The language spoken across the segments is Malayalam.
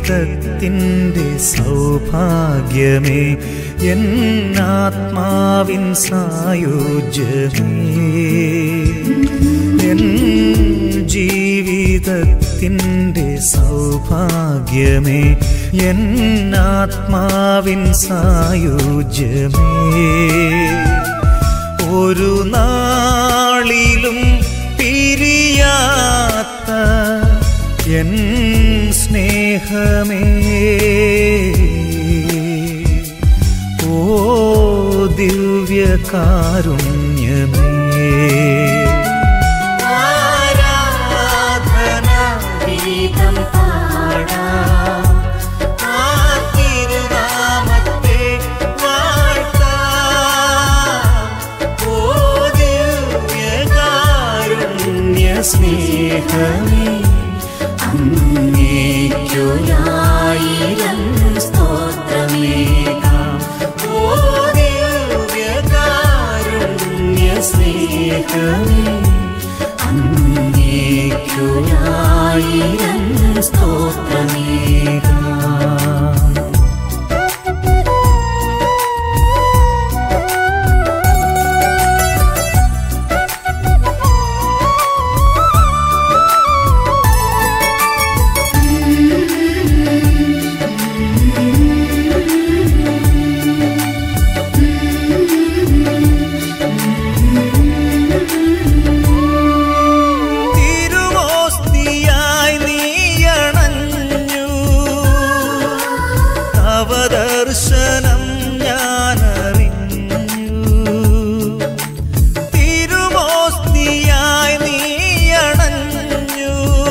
ജീവിതത്തിൻ്റെ സൗഭാഗ്യമേ എന്നാത്മാവിൻ സായുജ്യമേ എൻ ജീവിതത്തിൻ്റെ സൗഭാഗ്യമേ എന്നാത്മാവിൻ സായുജ്യമേ ഒരു നാളിലും പിരിയാത്ത എൻ സ്നേഹമേ ഓ ദിവ്യകാരുണ്യമേ ആരാധന ഗീതം പാടാം ആ തിരുനാമത്തെ വാഴ്ത്താം ഓ ദിവ്യകാരുണ്യ സ്നേഹമേ അങ്ങേക്കുയായിരം സ്തോത്രമേകാം ഓ ദിവ്യകാരുണ്യ സ്നേഹമേ അങ്ങേക്കുയായിരം സ്തോത്രമേകാം തിരുവോസ്തിയായി നീയണഞ്ഞു തവ ദർശനം ഞാനറിഞ്ഞു തിരുവോസ്തിയായി നീയണഞ്ഞു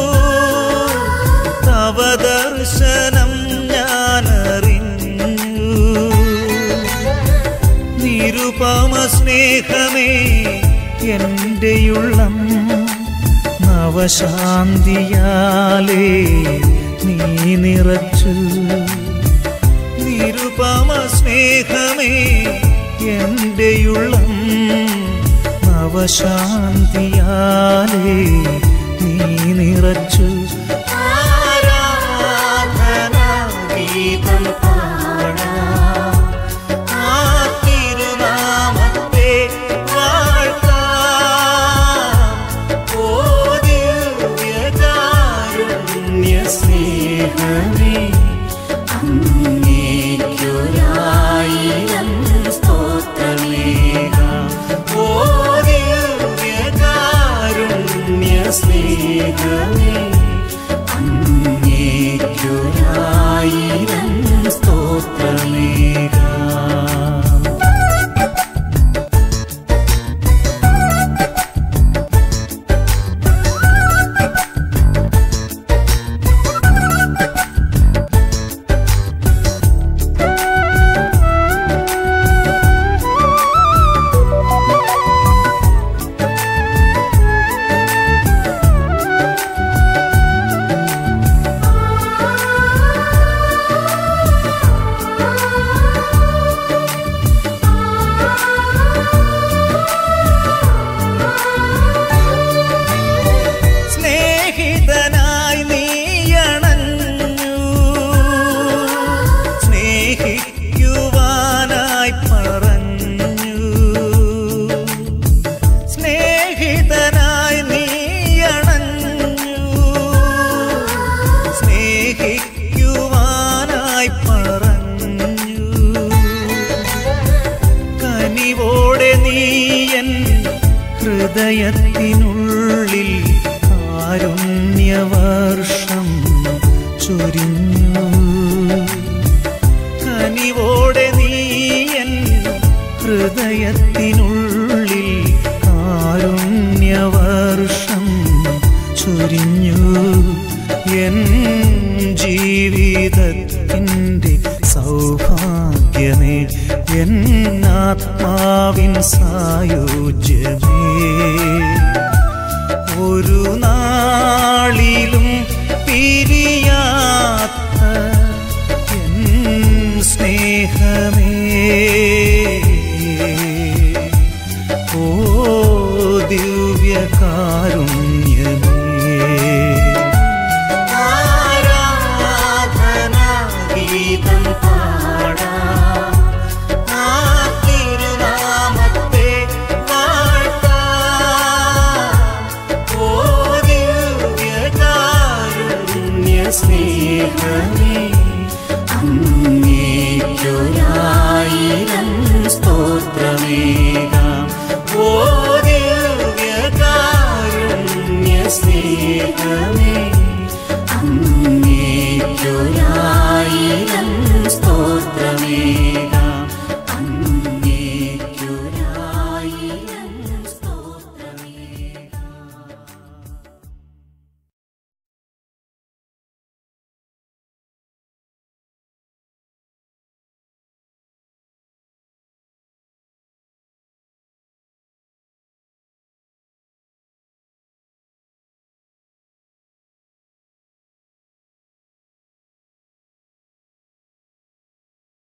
തവ ദർശനം ഞാനറിഞ്ഞു നിരുപമ സ്നേഹമേ എന്റെയുള്ളം നവശാന്തിയാലേ നീ നിറച്ചു നിരുപമ സ്നേഹമേ എന്റെയുള്ളം നവശാന്തിയാലേ നീ നിറച്ചു ആരാധന ഗീതം പാടാം ആ തിരുനാമത്തെ വാഴ്ത്താം ഓ ദിവ്യകാരുണ്യ സ്നേഹമേ അങ്ങേക്കുയായിരം സ്തോത്രമേകാം ഓ ദിവ്യകാരുണ്യ സ്നേഹമേ അങ്ങേക്കുയായിരം സ്തോത്രമേകാം സ്നേഹിതനായി നീയണഞ്ഞു സ്നേഹിക്കുവാനായി പറഞ്ഞു സ്നേഹിതനായി നീയണഞ്ഞു സ്നേഹിക്കുവാനായി പറഞ്ഞു കനിവോടെ നീയൻ ഹൃദയത്തിനുള്ളിൽ കാരുണ്യവർഷം ചൊരിഞ്ഞു കനിവോടെ നീയൻ ഹൃദയത്തിനുള്ളിൽ കാരുണ്യവർഷം ചൊരിഞ്ഞു എൻ ജീവിതത്തിൻ്റെ സൗഭാഗ്യമേ എന്നാത്മാവിൻ സായുജ്യമേ ഒരു നാളിലും പിരിയാത്ത എൻ സ്നേഹമേ ഓ ദിവ്യകാരുണ്യ